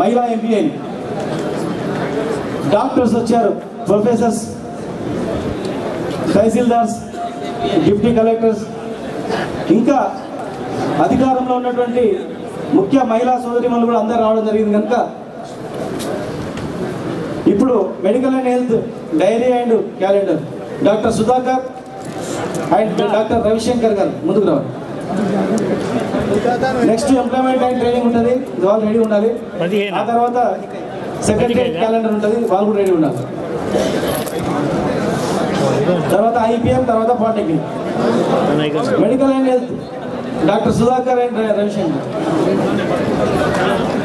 మహిళా ఎంపీ అయింది డాక్టర్స్ వచ్చారు ప్రొఫెసర్స్ తహసీల్దార్స్ డిప్యూటీ కలెక్టర్స్ ఇంకా అధికారంలో ఉన్నటువంటి ముఖ్య మహిళా సోదరిమణులు కూడా అందరూ రావడం జరిగింది కనుక ఇప్పుడు medical and health diary and calendar doctor Sudhakar and doctor Ravishankar garu ముందుకు రావాలి నెక్స్ట్ ఎంప్లాయ్మెంట్ అండ్ ట్రైనింగ్ ఉంటుంది ఇది వాళ్ళు రెడీ ఉండాలి పదిహేను. ఆ తర్వాత సెక్రటరీ క్యాలెండర్ ఉంటుంది వాళ్ళు కూడా రెడీ ఉండాలి తర్వాత ఐపీఎం తర్వాత polytechnic medical and health doctor Sudhakar and Ravishankar